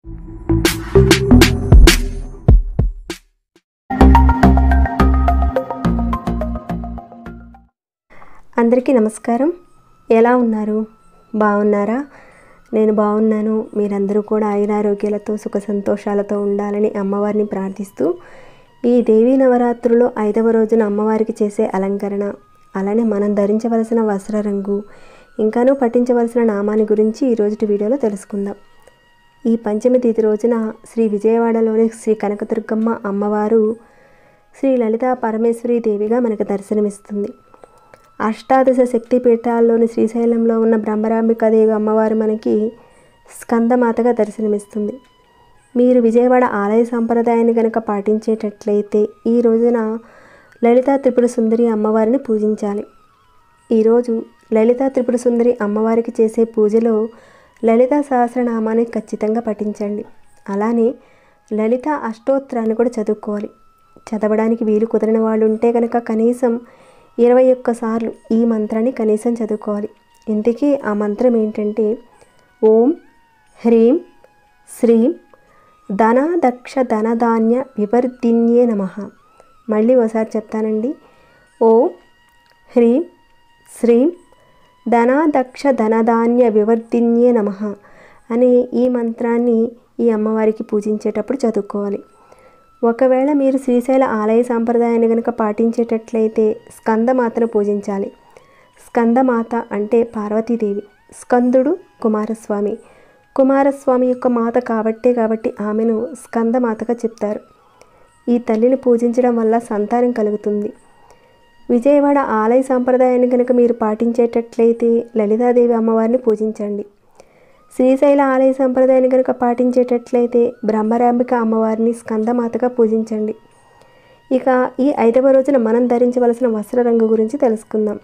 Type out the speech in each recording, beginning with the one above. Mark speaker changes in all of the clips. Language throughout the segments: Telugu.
Speaker 1: అందరికీ నమస్కారం ఎలా ఉన్నారు బాగున్నారా నేను బాగున్నాను మీరందరూ కూడా ఆయురారోగ్యాలతో సుఖ సంతోషాలతో ఉండాలని అమ్మవారిని ప్రార్థిస్తూ ఈ దేవీ నవరాత్రులో ఐదవ రోజున అమ్మవారికి చేసే అలంకరణ అలానే మనం ధరించవలసిన వస్త్ర రంగు ఇంకానూ పఠించవలసిన నామాన్ని గురించి ఈరోజు వీడియోలో తెలుసుకుందాం ఈ పంచమి తిథి రోజున శ్రీ విజయవాడలోని శ్రీ కనకదుర్గమ్మ అమ్మవారు శ్రీ లలితా పరమేశ్వరి దేవిగా మనకు దర్శనమిస్తుంది అష్టాదశ శక్తి పీఠాల్లోని శ్రీశైలంలో ఉన్న బ్రహ్మరాంబికాదేవి అమ్మవారు మనకి స్కందమాతగా దర్శనమిస్తుంది మీరు విజయవాడ ఆలయ సంప్రదాయాన్ని కనుక పాటించేటట్లయితే ఈ రోజున లలితా త్రిపుర సుందరి అమ్మవారిని పూజించాలి ఈరోజు లలితా త్రిపుర సుందరి అమ్మవారికి చేసే పూజలో లలితా సహస్రనామాన్ని ఖచ్చితంగా పఠించండి అలానే లలిత అష్టోత్తరాన్ని కూడా చదువుకోవాలి చదవడానికి వీలు కుదరని వాళ్ళు ఉంటే కనుక కనీసం ఇరవై ఒక్కసార్లు ఈ మంత్రాన్ని కనీసం చదువుకోవాలి ఇంతకీ ఆ మంత్రం ఏంటంటే ఓం హ్రీం శ్రీం ధన దక్ష ధనధాన్య వివర్ధిన్యే నమ మళ్ళీ ఒకసారి చెప్తానండి ఓం హ్రీం శ్రీం ధనాదక్ష ధనధాన్య వివర్ధిన్యే నమ అనే ఈ మంత్రాన్ని ఈ అమ్మవారికి పూజించేటప్పుడు చదువుకోవాలి ఒకవేళ మీరు శ్రీశైల ఆలయ సాంప్రదాయాన్ని కనుక పాటించేటట్లయితే స్కందమాతను పూజించాలి స్కందమాత అంటే పార్వతీదేవి స్కందుడు కుమారస్వామి కుమారస్వామి యొక్క మాత కాబట్టే కాబట్టి ఆమెను స్కందమాతగా చెప్తారు ఈ తల్లిని పూజించడం వల్ల సంతానం కలుగుతుంది విజయవాడ ఆలయ సాంప్రదాయాన్ని కనుక మీరు పాటించేటట్లయితే లలితాదేవి అమ్మవారిని పూజించండి శ్రీశైల ఆలయ సంప్రదాయాన్ని కనుక పాటించేటట్లయితే బ్రహ్మరాంబిక అమ్మవారిని స్కందమాతగా పూజించండి ఇక ఈ ఐదవ రోజున మనం ధరించవలసిన వస్త్ర రంగు గురించి తెలుసుకుందాం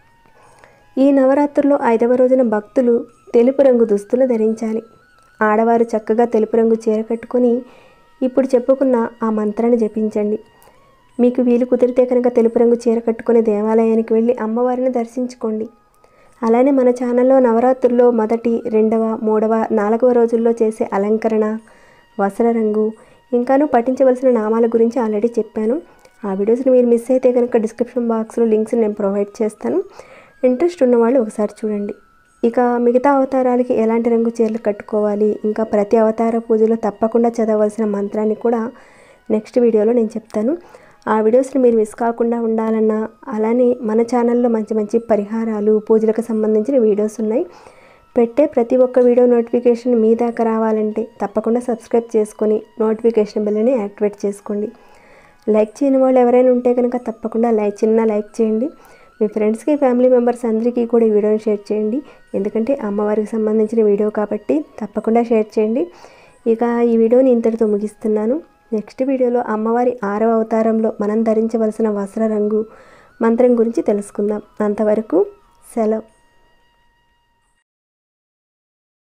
Speaker 1: ఈ నవరాత్రుల్లో ఐదవ రోజున భక్తులు తెలుపు రంగు దుస్తులు ధరించాలి ఆడవారు చక్కగా తెలుపు రంగు చీర కట్టుకొని ఇప్పుడు చెప్పుకున్న ఆ మంత్రాన్ని జపించండి మీకు వీలు కుదిరితే కనుక తెలుపు రంగు చీర కట్టుకుని దేవాలయానికి వెళ్ళి అమ్మవారిని దర్శించుకోండి అలానే మన ఛానల్లో నవరాత్రుల్లో మొదటి రెండవ మూడవ నాలుగవ రోజుల్లో చేసే అలంకరణ వస్త్ర రంగు ఇంకాను పఠించవలసిన నామాల గురించి ఆల్రెడీ చెప్పాను ఆ వీడియోస్ని మీరు మిస్ అయితే కనుక డిస్క్రిప్షన్ బాక్స్లో లింక్స్ నేను ప్రొవైడ్ చేస్తాను ఇంట్రెస్ట్ ఉన్నవాళ్ళు ఒకసారి చూడండి ఇక మిగతా అవతారాలకి ఎలాంటి రంగు చీరలు కట్టుకోవాలి ఇంకా ప్రతి అవతార పూజలో తప్పకుండా చదవలసిన మంత్రాన్ని కూడా నెక్స్ట్ వీడియోలో నేను చెప్తాను ఆ వీడియోస్ని మీరు మిస్ కాకుండా ఉండాలన్నా అలానే మన ఛానల్లో మంచి మంచి పరిహారాలు పూజలకు సంబంధించిన వీడియోస్ ఉన్నాయి పెట్టే ప్రతి ఒక్క వీడియో నోటిఫికేషన్ మీ దాకా రావాలంటే తప్పకుండా సబ్స్క్రైబ్ చేసుకొని నోటిఫికేషన్ బిల్లని యాక్టివేట్ చేసుకోండి లైక్ చేయని వాళ్ళు ఎవరైనా ఉంటే కనుక తప్పకుండా లైక్ చిన్న లైక్ చేయండి మీ ఫ్రెండ్స్కి ఫ్యామిలీ మెంబర్స్ అందరికీ కూడా ఈ వీడియోని షేర్ చేయండి ఎందుకంటే అమ్మవారికి సంబంధించిన వీడియో కాబట్టి తప్పకుండా షేర్ చేయండి ఇక ఈ వీడియోని ఇంతటితో ముగిస్తున్నాను నెక్స్ట్ వీడియోలో అమ్మవారి ఆరవ అవతారంలో మనం ధరించవలసిన వస్త్ర రంగు మంత్రం గురించి తెలుసుకుందాం అంతవరకు సెలవు